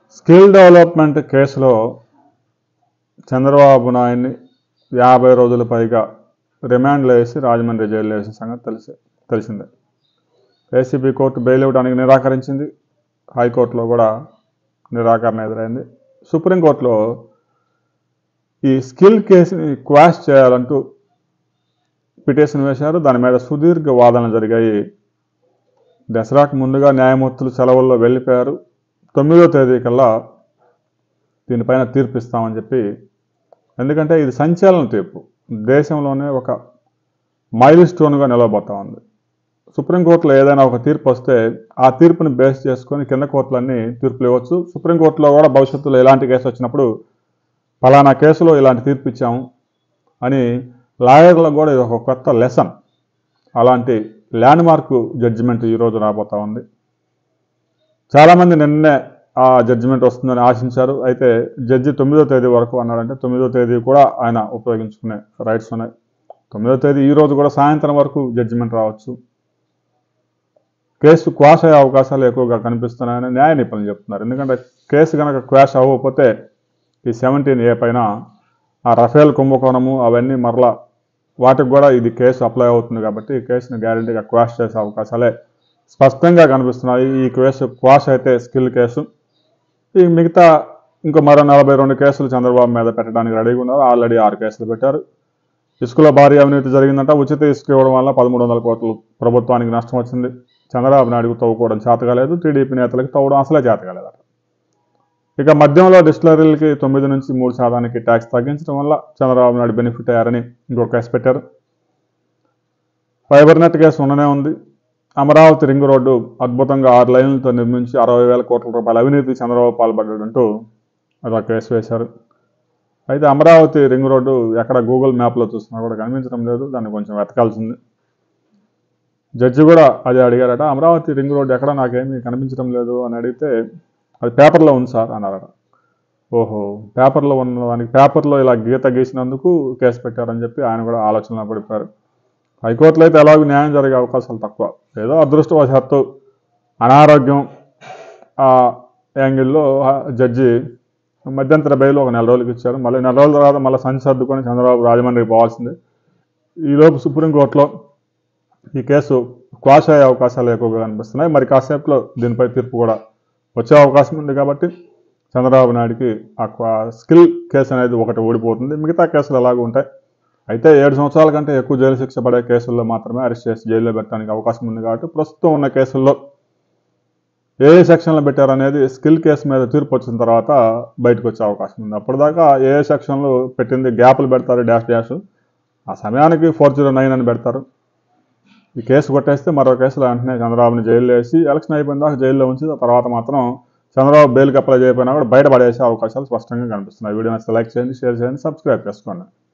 skill development కేసులో చంద్రబాబు నాయుడిని యాభై రోజుల పైగా రిమాండ్లో వేసి రాజమండ్రి జైల్లో వేసిన సంగతి తెలిసి తెలిసిందే ఏసీబీ కోర్టు బెయిల్ ఇవ్వడానికి నిరాకరించింది హైకోర్టులో కూడా నిరాకరణ ఎదురైంది సుప్రీంకోర్టులో ఈ స్కిల్ కేసుని క్వాష్ చేయాలంటూ పిటిషన్ వేశారు దాని మీద సుదీర్ఘ వాదనలు జరిగాయి దసరాకు ముందుగా న్యాయమూర్తులు సెలవుల్లో వెళ్ళిపోయారు తొమ్మిదో తేదీ కల్లా దీనిపైన తీర్పు ఇస్తామని చెప్పి ఎందుకంటే ఇది సంచలన తీర్పు దేశంలోనే ఒక మైల్ స్టోన్గా నిలవబోతా ఉంది సుప్రీంకోర్టులో ఏదైనా ఒక తీర్పు వస్తే ఆ తీర్పుని బేస్ చేసుకొని కింద కోర్టులన్నీ తీర్పులు ఇవ్వచ్చు సుప్రీంకోర్టులో కూడా భవిష్యత్తులో ఎలాంటి కేసు వచ్చినప్పుడు ఫలానా కేసులో ఇలాంటి తీర్పు ఇచ్చాము అని లాయర్లకు కూడా ఇది ఒక కొత్త లెసన్ అలాంటి ల్యాండ్ మార్క్ జడ్జిమెంట్ ఈరోజు రాబోతా ఉంది చాలామంది నిన్నే ఆ జడ్జిమెంట్ వస్తుందని ఆశించారు అయితే జడ్జి తొమ్మిదో తేదీ వరకు అన్నాడంటే తొమ్మిదో తేదీ కూడా ఆయన ఉపయోగించుకునే రైట్స్ ఉన్నాయి తొమ్మిదో తేదీ ఈ రోజు కూడా సాయంత్రం వరకు జడ్జిమెంట్ రావచ్చు కేసు క్వాష్ అయ్యే అవకాశాలు ఎక్కువగా కనిపిస్తున్నాయని న్యాయ నిపుణులు చెప్తున్నారు ఎందుకంటే కేసు కనుక క్వాష్ అవ్వకపోతే ఈ సెవెంటీన్ ఏ పైన ఆ రఫేల్ కుంభకోణము అవన్నీ మరలా వాటికి కూడా ఇది కేసు అప్లై అవుతుంది కాబట్టి ఈ కేసుని గ్యారెంటీగా క్వాష్ చేసే అవకాశాలే స్పష్టంగా కనిపిస్తున్నాయి ఈ కేసు క్వాష్ అయితే స్కిల్ కేసు ఈ మిగతా ఇంకో మరో నలభై రెండు కేసులు చంద్రబాబు మీద పెట్టడానికి రెడీగా ఉన్నారు ఆల్రెడీ ఆరు కేసులు పెట్టారు ఇసుకలో భారీ అవినీతి జరిగిందంట ఉచిత ఇసుక ఇవ్వడం వల్ల పదమూడు వందల కోట్లు ప్రభుత్వానికి నష్టం వచ్చింది చంద్రబాబు నాయుడుకు తవ్వుకోవడం చేతకాలేదు టీడీపీ నేతలకు తవ్వడం అసలే చేతకాలేదట ఇక మద్యంలో డిస్టిలరీలకి తొమ్మిది నుంచి మూడు శాతానికి ట్యాక్స్ తగ్గించడం వల్ల చంద్రబాబు నాయుడు బెనిఫిట్ అయ్యారని ఇంకొక కేసు పెట్టారు ఫైబర్ నెట్ కేసు ఉండనే ఉంది అమరావతి రింగ్ రోడ్డు అద్భుతంగా ఆరు లైన్లతో నిర్మించి అరవై వేల కోట్ల రూపాయల అవినీతి చంద్రబాబు పాల్పడ్డాడంటూ అదొక కేసు వేశారు అయితే అమరావతి రింగ్ రోడ్డు ఎక్కడ గూగుల్ మ్యాప్లో చూసినా కూడా కనిపించడం లేదు దాన్ని కొంచెం వెతకాల్సింది జడ్జి కూడా అదే అడిగారట అమరావతి రింగ్ రోడ్డు ఎక్కడ నాకేమీ కనిపించడం లేదు అని అడిగితే అది పేపర్లో ఉంది సార్ అన్నారట ఓహో పేపర్లో ఉన్న దానికి పేపర్లో ఇలా గీత గీసినందుకు కేసు పెట్టారని చెప్పి ఆయన కూడా ఆలోచనలో పడిపోయారు హైకోర్టులో అయితే ఎలాగో న్యాయం జరిగే అవకాశాలు తక్కువ ఏదో అదృష్టవశాత్తు అనారోగ్యం ఆ యాంగిల్లో ఆ జడ్జి మధ్యంతర బెయిల్ ఒక నెల రోజులకి ఇచ్చారు మళ్ళీ నెల రోజుల తర్వాత మళ్ళీ సంచి సర్దుకొని చంద్రబాబు రాజమండ్రికి పోవాల్సిందే ఈలోపు సుప్రీంకోర్టులో ఈ కేసు క్వాష్ అయ్యే అవకాశాలు ఎక్కువగా కనిపిస్తున్నాయి మరి కాసేపులో దీనిపై తీర్పు కూడా వచ్చే అవకాశం ఉంది కాబట్టి చంద్రబాబు నాయుడికి ఆ క్వా- స్కిల్ కేసు అనేది ఒకటి ఓడిపోతుంది మిగతా కేసులు ఎలాగూ ఉంటాయి అయితే ఏడు సంవత్సరాల కంటే ఎక్కువ జైలు శిక్ష పడే కేసుల్లో మాత్రమే అరెస్ట్ చేసి జైల్లో పెట్టడానికి అవకాశం ఉంది కాబట్టి ప్రస్తుతం ఉన్న కేసుల్లో ఏ ఏ సెక్షన్లో పెట్టారనేది స్కిల్ కేసు మీద తీర్పు వచ్చిన తర్వాత బయటకు వచ్చే అవకాశం ఉంది అప్పటిదాకా ఏ ఏ సెక్షన్లు పెట్టింది గ్యాపులు పెడతారు డాష్ డాష్ ఆ సమయానికి ఫోర్ జీరో నైన్ అని పెడతారు ఈ కేసు కొట్టేస్తే మరో కేసులో వెంటనే చంద్రబాబుని జైల్లో వేసి ఎలక్షన్ అయిపోయిన దాకా జైల్లో ఉంచి ఆ తర్వాత మాత్రం చంద్రబాబు బెయిల్కి అప్లై చేయకపోయినా కూడా బయట పడేసే అవకాశాలు స్పష్టంగా కనిపిస్తున్నాయి వీడియో నచ్చితే లైక్ చేయండి షేర్ చేయండి సబ్స్క్రైబ్ చేసుకోండి